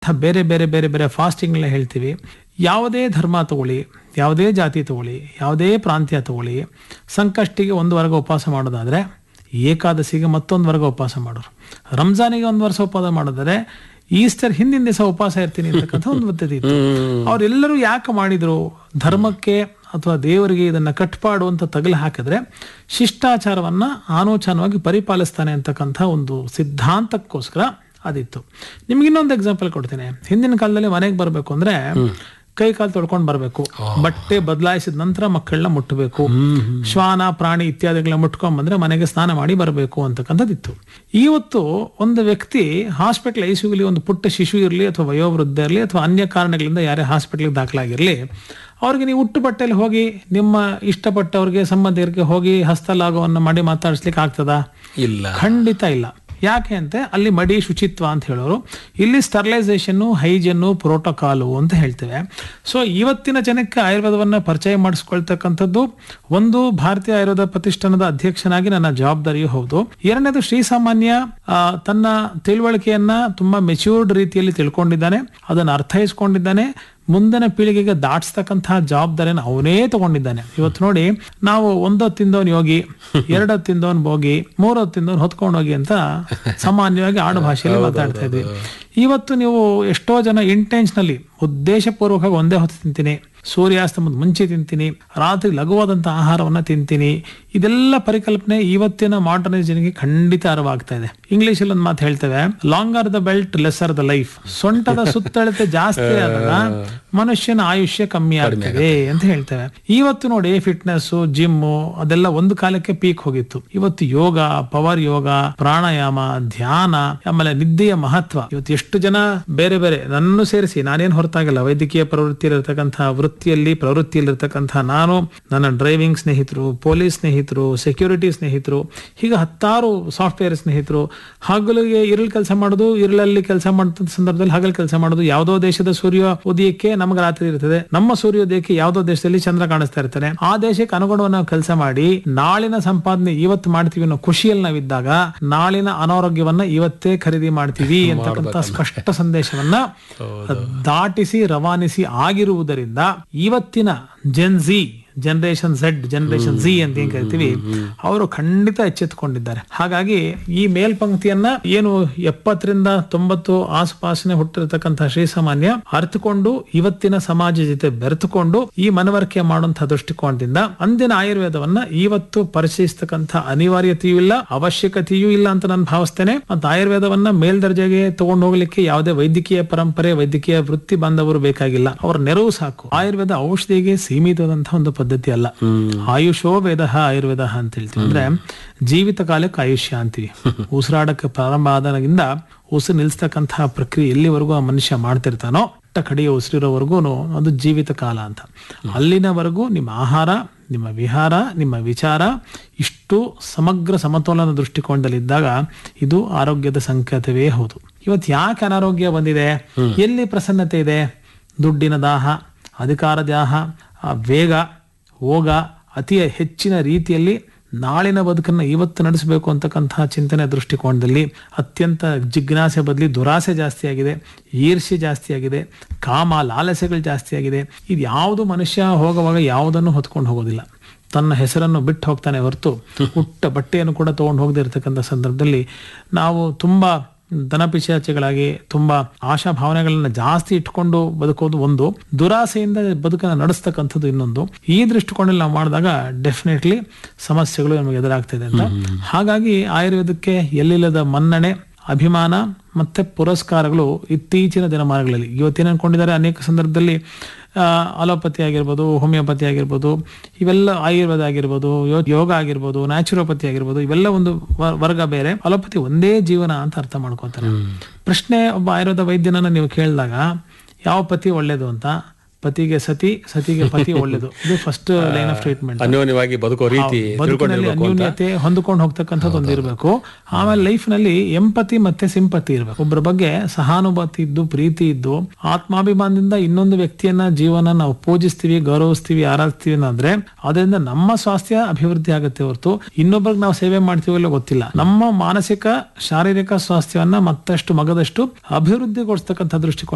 ಬೇರೆ ಬೇರೆ ಬೇರೆ ಬೇರೆ ಫಾಸ್ಟಿಂಗ್ನ ಹೇಳ್ತೀವಿ ಯಾವುದೇ ಧರ್ಮ ತಗೊಳ್ಳಿ ಯಾವುದೇ ಜಾತಿ ತಗೊಳ್ಳಿ ಯಾವುದೇ ಪ್ರಾಂತ್ಯ ತಗೊಳ್ಳಿ ಸಂಕಷ್ಟಿಗೆ ಒಂದು ವರ್ಗ ಉಪವಾಸ ಮಾಡೋದಾದ್ರೆ ಏಕಾದಶಿಗೆ ಮತ್ತೊಂದು ವರ್ಗ ಉಪವಾಸ ಮಾಡೋರು ರಂಜಾನಿಗೆ ಒಂದು ವರ್ಷ ಉಪವಾಸ ಮಾಡಿದರೆ ಈಸ್ಟರ್ ಹಿಂದಿನ ದಿವಸ ಉಪವಾಸ ಇರ್ತೀನಿ ಅಂತಕ್ಕಂಥ ಒಂದು ಪದ್ಧತಿ ಇತ್ತು ಅವರೆಲ್ಲರೂ ಯಾಕೆ ಮಾಡಿದ್ರು ಧರ್ಮಕ್ಕೆ ಅಥವಾ ದೇವರಿಗೆ ಇದನ್ನ ಕಟ್ಪಾಡು ಅಂತ ತಗಲು ಹಾಕಿದ್ರೆ ಶಿಷ್ಟಾಚಾರವನ್ನ ಆನೋಚಾನವಾಗಿ ಪರಿಪಾಲಿಸ್ತಾನೆ ಅಂತಕ್ಕಂಥ ಒಂದು ಸಿದ್ಧಾಂತಕ್ಕೋಸ್ಕರ ಅದಿತ್ತು ನಿಮ್ಗೆ ಇನ್ನೊಂದು ಎಕ್ಸಾಂಪಲ್ ಕೊಡ್ತೀನಿ ಹಿಂದಿನ ಕಾಲದಲ್ಲಿ ಮನೆಗೆ ಬರಬೇಕು ಅಂದ್ರೆ ಕೈ ಕಾಲು ತೊಳ್ಕೊಂಡು ಬರಬೇಕು ಬಟ್ಟೆ ಬದಲಾಯಿಸಿದ ನಂತರ ಮಕ್ಕಳನ್ನ ಮುಟ್ಟಬೇಕು ಶ್ವಾನ ಪ್ರಾಣಿ ಇತ್ಯಾದಿಗಳನ್ನ ಮುಟ್ಕೊಂಡ್ ಬಂದ್ರೆ ಮನೆಗೆ ಸ್ನಾನ ಮಾಡಿ ಬರಬೇಕು ಅಂತಕ್ಕಂಥದ್ದಿತ್ತು ಇವತ್ತು ಒಂದು ವ್ಯಕ್ತಿ ಹಾಸ್ಪಿಟಲ್ ಐಸಿಯುಲಿ ಒಂದು ಪುಟ್ಟ ಶಿಶು ಇರಲಿ ಅಥವಾ ವಯೋವೃದ್ಧ ಇರಲಿ ಅಥವಾ ಅನ್ಯ ಕಾರಣಗಳಿಂದ ಯಾರೇ ಹಾಸ್ಪಿಟಲ್ಗೆ ದಾಖಲಾಗಿರಲಿ ಅವ್ರಿಗೆ ನೀವು ಹುಟ್ಟು ಬಟ್ಟೆಯಲ್ಲಿ ಹೋಗಿ ನಿಮ್ಮ ಇಷ್ಟಪಟ್ಟವ್ರಿಗೆ ಸಂಬಂಧಿಕರಿಗೆ ಹೋಗಿ ಹಸ್ತಲಾಘವನ್ನು ಮಾಡಿ ಮಾತಾಡಿಸ್ಲಿಕ್ಕೆ ಆಗ್ತದಾ ಇಲ್ಲ ಖಂಡಿತ ಇಲ್ಲ ಯಾಕೆ ಅಂತ ಅಲ್ಲಿ ಮಡಿ ಶುಚಿತ್ವ ಅಂತ ಹೇಳೋರು ಇಲ್ಲಿ ಸ್ಟರ್ಲೈಸೇಷನ್ನು ಹೈಜನ್ನು ಪ್ರೋಟೋಕಾಲು ಅಂತ ಹೇಳ್ತೇವೆ ಸೊ ಇವತ್ತಿನ ಜನಕ್ಕೆ ಆಯುರ್ವೇದವನ್ನ ಪರಿಚಯ ಮಾಡಿಸ್ಕೊಳ್ತಕ್ಕಂಥದ್ದು ಒಂದು ಭಾರತೀಯ ಆಯುರ್ವೇದ ಪ್ರತಿಷ್ಠಾನದ ಅಧ್ಯಕ್ಷನಾಗಿ ನನ್ನ ಜವಾಬ್ದಾರಿಯೂ ಹೌದು ಎರಡನೇದು ಶ್ರೀಸಾಮಾನ್ಯ ಆ, ತನ್ನ ತಿಳುವಳಿಕೆಯನ್ನ ತುಂಬಾ ಮೆಚ್ಯೂರ್ಡ್ ರೀತಿಯಲ್ಲಿ ತಿಳ್ಕೊಂಡಿದ್ದಾನೆ ಅದನ್ನು ಅರ್ಥೈಸ್ಕೊಂಡಿದ್ದಾನೆ ಮುಂದಿನ ಪೀಳಿಗೆಗೆ ದಾಟಿಸ್ತಕ್ಕಂತಹ ಜವಾಬ್ದಾರಿಯನ್ನು ಅವನೇ ತಗೊಂಡಿದ್ದಾನೆ ಇವತ್ತು ನೋಡಿ ನಾವು ಒಂದೊತ್ತು ತಿಂದವನ್ ಯೋಗಿ ಎರಡೊತ್ತು ತಿಂದವನ್ ಭೋಗಿ ಮೂರೊತ್ತು ತಿಂದವನ್ ಹೊತ್ಕೊಂಡು ಹೋಗಿ ಅಂತ ಸಾಮಾನ್ಯವಾಗಿ ಆಡು ಭಾಷೆಯಲ್ಲಿ ಮಾತಾಡ್ತಾ ಇದ್ವಿ ಇವತ್ತು ನೀವು ಎಷ್ಟೋ ಜನ ಇಂಟೆನ್ಷನಲಿ ಉದ್ದೇಶಪೂರ್ವಕವಾಗಿ ಒಂದೇ ಹೊತ್ತು ತಿಂತೀನಿ ಸೂರ್ಯಾಸ್ತಮದ ಮುಂಚೆ ತಿಂತೀನಿ ರಾತ್ರಿ ಲಘುವಾದಂತ ಆಹಾರವನ್ನ ತಿಂತೀನಿ ಇದೆಲ್ಲ ಪರಿಕಲ್ಪನೆ ಇವತ್ತಿನ ಮಾಡರ್ನ್ ಜನಕ್ಕೆ ಖಂಡಿತ ಅರಿವಾಗ್ತಾ ಇದೆ ಇಂಗ್ಲಿಷ್ ಅಲ್ಲಿ ಒಂದು ಮಾತು ಹೇಳ್ತೇವೆ longer the belt lesser the life ಸೊಂಟದ ಸುತ್ತಳತೆ ಜಾಸ್ತಿ ಆದಾಗ ಮನುಷ್ಯನ ಆಯುಷ್ಯ ಕಮ್ಮಿ ಆಗ್ತದೆ ಅಂತ ಹೇಳ್ತೇವೆ ಇವತ್ತು ನೋಡಿ ಫಿಟ್ನೆಸ್ ಜಿಮ್ಮು ಅದೆಲ್ಲ ಒಂದು ಕಾಲಕ್ಕೆ ಪೀಕ್ ಹೋಗಿತ್ತು ಇವತ್ತು ಯೋಗ ಪವರ್ ಯೋಗ ಪ್ರಾಣಾಯಾಮ ಧ್ಯಾನ ಆಮೇಲೆ ನಿದ್ದೆಯ ಮಹತ್ವ ಇವತ್ತು ಎಷ್ಟು ಜನ ಬೇರೆ ಬೇರೆ ನನ್ನನ್ನು ಸೇರಿಸಿ ನಾನೇನು ಹೊರತಾಗಲ್ಲ ವೈದ್ಯಕೀಯ ಪ್ರವೃತ್ತಿಯಲ್ಲಿರ್ತಕ್ಕಂತಹ ವೃತ್ತಿಯಲ್ಲಿ ಪ್ರವೃತ್ತಿಯಲ್ಲಿರ್ತಕ್ಕಂತಹ ನಾನು ನನ್ನ ಡ್ರೈವಿಂಗ್ ಸ್ನೇಹಿತರು ಪೊಲೀಸ್ ಸ್ನೇಹಿತರು ಸೆಕ್ಯೂರಿಟಿ ಸ್ನೇಹಿತರು ಹೀಗೆ ಹತ್ತಾರು ಸಾಫ್ಟ್ವೇರ್ ಸ್ನೇಹಿತರು ಹಗಲಿಗೆ ಇರಲ್ ಕೆಲಸ ಮಾಡೋದು ಇರಲಲ್ಲಿ ಕೆಲಸ ಮಾಡಿದ ಸಂದರ್ಭದಲ್ಲಿ ಹಗಲು ಕೆಲಸ ಮಾಡೋದು ಯಾವುದೋ ದೇಶದ ಸೂರ್ಯ ಉದಯಕ್ಕೆ ನಮಗೆ ರಾತ್ರಿ ಇರ್ತದೆ ನಮ್ಮ ಸೂರ್ಯೋದಯಕ್ಕೆ ಯಾವುದೋ ದೇಶದಲ್ಲಿ ಚಂದ್ರ ಕಾಣಿಸ್ತಾ ಇರ್ತಾನೆ ಆ ದೇಶಕ್ಕೆ ಅನುಗುಣವಾಗಿ ನಾವು ಕೆಲಸ ಮಾಡಿ ನಾಳಿನ ಸಂಪಾದನೆ ಇವತ್ತು ಮಾಡ್ತೀವಿ ಅನ್ನೋ ಖುಷಿಯಲ್ಲಿ ನಾವಿದ್ದಾಗ ನಾಳಿನ ಅನಾರೋಗ್ಯವನ್ನ ಇವತ್ತೇ ಖರೀದಿ ಮಾಡ್ತೀವಿ ಅಂತಕ್ಕಂಥ ಸ್ಪಷ್ಟ ಸಂದೇಶವನ್ನ ದಾಟಿಸಿ ರವಾನಿಸಿ ಆಗಿರುವುದರಿಂದ ಇವತ್ತಿನ Gen Z generation Z generation G ಅಂತ ಏನ್ ಕರಿತೀವಿ ಅವರು ಖಂಡಿತ ಎಚ್ಚೆತ್ತುಕೊಂಡಿದ್ದಾರೆ ಹಾಗಾಗಿ ಈ ಮೇಲ್ಪಂಕ್ತಿಯನ್ನ ಏನು ಎಪ್ಪತ್ತರಿಂದ ತೊಂಬತ್ತು ಆಸುಪಾಸಿನ ಹುಟ್ಟಿರತಕ್ಕಂತಹ ಶ್ರೀಸಾಮಾನ್ಯ ಅರ್ಥಕೊಂಡು ಇವತ್ತಿನ ಸಮಾಜ ಜೊತೆ ಬೆರೆತುಕೊಂಡು ಈ ಮನವರಿಕೆ ಮಾಡುವಂತಹ ದೃಷ್ಟಿಕೋನದಿಂದ ಅಂದಿನ ಆಯುರ್ವೇದವನ್ನ ಇವತ್ತು ಪರಿಚಯಿಸ್ತಕ್ಕಂಥ ಅನಿವಾರ್ಯತೆಯೂ ಇಲ್ಲ ಅವಶ್ಯಕತೆಯೂ ಇಲ್ಲ ಅಂತ ನಾನು ಭಾವಿಸ್ತೇನೆ ಮತ್ತು ಆಯುರ್ವೇದವನ್ನ ಮೇಲ್ದರ್ಜೆಗೆ ತಗೊಂಡು ಹೋಗ್ಲಿಕ್ಕೆ ಯಾವುದೇ ವೈದ್ಯಕೀಯ ಪರಂಪರೆ ವೈದ್ಯಕೀಯ ವೃತ್ತಿ ಬಾಂಧವರು ಬೇಕಾಗಿಲ್ಲ ಅವರ ನೆರವು ಸಾಕು ಆಯುರ್ವೇದ ಔಷಧಿಗೆ ಸೀಮಿತವಾದಂತಹ ಒಂದು ಪದ್ಧತಿ ಅಲ್ಲ ಆಯುಷೋ ವೇದ ಆಯುರ್ವೇದ ಅಂತ ಹೇಳ್ತೀವಿ ಅಂದ್ರೆ ಜೀವಿತ ಕಾಲಕ್ಕೆ ಆಯುಷ್ಯ ಅಂತೀವಿ ಉಸಿರಾಡಕ್ಕೆ ಪ್ರಾರಂಭ ಆದಾಗಿಂದ ಉಸಿರು ನಿಲ್ಸ್ತಕ್ಕಂತಹ ಪ್ರಕ್ರಿಯೆ ಎಲ್ಲಿವರೆಗೂ ಆ ಮನುಷ್ಯ ಮಾಡ್ತಿರ್ತಾನೋ ಅಟ್ಟ ಕಡೆಯ ಉಸಿರಿರೋವರೆಗೂ ಅದು ಜೀವಿತ ಕಾಲ ಅಂತ ಅಲ್ಲಿನವರೆಗೂ ನಿಮ್ಮ ಆಹಾರ ನಿಮ್ಮ ವಿಹಾರ ನಿಮ್ಮ ವಿಚಾರ ಇಷ್ಟು ಸಮಗ್ರ ಸಮತೋಲನ ದೃಷ್ಟಿಕೋನದಲ್ಲಿದ್ದಾಗ ಇದು ಆರೋಗ್ಯದ ಸಂಕೇತವೇ ಹೌದು ಇವತ್ತು ಯಾಕೆ ಅನಾರೋಗ್ಯ ಬಂದಿದೆ ಎಲ್ಲಿ ಪ್ರಸನ್ನತೆ ಇದೆ ದುಡ್ಡಿನ ದಾಹ ಅಧಿಕಾರ ದಾಹ ಆ ವೇಗ ಹೋಗ ಅತಿ ಹೆಚ್ಚಿನ ರೀತಿಯಲ್ಲಿ ನಾಳಿನ ಬದುಕನ್ನು ಇವತ್ತು ನಡೆಸಬೇಕು ಅಂತಕ್ಕಂತಹ ಚಿಂತನೆ ದೃಷ್ಟಿಕೋನದಲ್ಲಿ ಅತ್ಯಂತ ಜಿಜ್ಞಾಸೆ ಬದಲಿ ದುರಾಸೆ ಜಾಸ್ತಿ ಆಗಿದೆ ಈರ್ಷ್ಯೆ ಜಾಸ್ತಿ ಆಗಿದೆ ಕಾಮ ಲಾಲಸೆಗಳು ಜಾಸ್ತಿ ಆಗಿದೆ ಇದು ಯಾವುದು ಮನುಷ್ಯ ಹೋಗುವಾಗ ಯಾವುದನ್ನು ಹೊತ್ಕೊಂಡು ಹೋಗೋದಿಲ್ಲ ತನ್ನ ಹೆಸರನ್ನು ಬಿಟ್ಟು ಹೋಗ್ತಾನೆ ಹೊರತು ಹುಟ್ಟ ಬಟ್ಟೆಯನ್ನು ಕೂಡ ತಗೊಂಡು ಹೋಗದೇ ಇರತಕ್ಕಂಥ ಸಂದರ್ಭದಲ್ಲಿ ನಾವು ತುಂಬಾ ದನಪಿಶಾಚಿಗಳಾಗಿ ತುಂಬಾ ಆಶಾ ಭಾವನೆಗಳನ್ನ ಜಾಸ್ತಿ ಇಟ್ಕೊಂಡು ಬದುಕೋದು ಒಂದು ದುರಾಸೆಯಿಂದ ಬದುಕನ್ನು ನಡೆಸ್ತಕ್ಕಂಥದ್ದು ಇನ್ನೊಂದು ಈ ದೃಷ್ಟಿಕೋನದಲ್ಲಿ ನಾವು ಮಾಡಿದಾಗ ಡೆಫಿನೆಟ್ಲಿ ಸಮಸ್ಯೆಗಳು ನಮಗೆ ಎದುರಾಗ್ತಿದೆ ಅಂತ ಹಾಗಾಗಿ ಆಯುರ್ವೇದಕ್ಕೆ ಎಲ್ಲಿಲ್ಲದ ಮನ್ನಣೆ ಅಭಿಮಾನ ಮತ್ತೆ ಪುರಸ್ಕಾರಗಳು ಇತ್ತೀಚಿನ ದಿನಮಾನಗಳಲ್ಲಿ ಇವತ್ತೇನು ಅನ್ಕೊಂಡಿದ್ದಾರೆ ಅನೇಕ ಸಂದರ್ಭದಲ್ಲಿ ಆ, ಅಲೋಪತಿ ಆಗಿರ್ಬೋದು ಹೋಮಿಯೋಪತಿ ಆಗಿರ್ಬೋದು ಇವೆಲ್ಲ ಆಯುರ್ವೇದ ಆಗಿರ್ಬೋದು ಯೋ- ಯೋಗ ಆಗಿರ್ಬೋದು ನ್ಯಾಚುರೋಪತಿ ಆಗಿರ್ಬೋದು ಇವೆಲ್ಲ ಒಂದು ವ- ವರ್ಗ ಬೇರೆ ಅಲೋಪತಿ ಒಂದೇ ಜೀವನ ಅಂತ ಅರ್ಥ ಮಾಡ್ಕೋತಾರೆ ಪ್ರಶ್ನೆ ಒಬ್ಬ ಆಯುರ್ವೇದ ವೈದ್ಯನನ್ನ ನೀವು ಕೇಳಿದಾಗ ಯಾವ ಪತಿ ಒಳ್ಳೇದು ಅಂತ ಪತಿಗೆ ಸತಿ ಸತಿಗೆ ಪತಿ ಒಳ್ಳೇದು ಇದು ಫಸ್ಟ್ ಲೈನ್ ಆಫ್ ಟ್ರೀಟ್ಮೆಂಟ್ ಅನ್ಯೋನ್ಯವಾಗಿ ಬದುಕೋ ರೀತಿ ಬದುಕಿನಲ್ಲಿ ತಿಳ್ಕೊಂಡಿರ್ಬೇಕು ಅಂತ ಅನ್ಯೂನ್ಯತೆ ಹೊಂದ್ಕೊಂಡು ಹೋಗ್ತಕ್ಕಂಥದ್ದು ಒಂದು ಇರಬೇಕು ಆಮೇಲೆ ಲೈಫ್ ನಲ್ಲಿ ಎಂಪತಿ ಮತ್ತೆ ಸಿಂಪತಿ ಇರಬೇಕು ಒಬ್ಬರ ಬಗ್ಗೆ ಸಹಾನುಭೂತಿ ಇದ್ದು ಪ್ರೀತಿ ಇದ್ದು ಆತ್ಮಾಭಿಮಾನದಿಂದ ಇನ್ನೊಂದು ವ್ಯಕ್ತಿಯನ್ನ ಜೀವನ ನಾವು ಪೂಜಿಸ್ತೀವಿ ಗೌರವಿಸ್ತೀವಿ ಆರಾಧಿಸ್ತೀವಿ ಅಂದ್ರೆ ಅದರಿಂದ ನಮ್ಮ ಸ್ವಾಸ್ಥ್ಯ ಅಭಿವೃದ್ಧಿ ಆಗುತ್ತೆ ಹೊರತು ಇನ್ನೊಬ್ಬರಿಗೆ ನಾವು ಸೇವೆ ಮಾಡ್ತೀವಿ ಇಲ್ಲೋ ಗೊತ್ತಿಲ್ಲ ನಮ್ಮ ಮಾನಸಿಕ ಶಾರೀರಿಕ ಸ್ವಾಸ್ಥ್ಯವನ್ನ ಮತ್ತಷ್ಟು ಮಗದಷ್ಟು ಅಭಿವೃದ್ಧಿಗೊಳಿಸ್ತಕ್ಕಂಥ ದೃಷ್ಟಿಕೋನ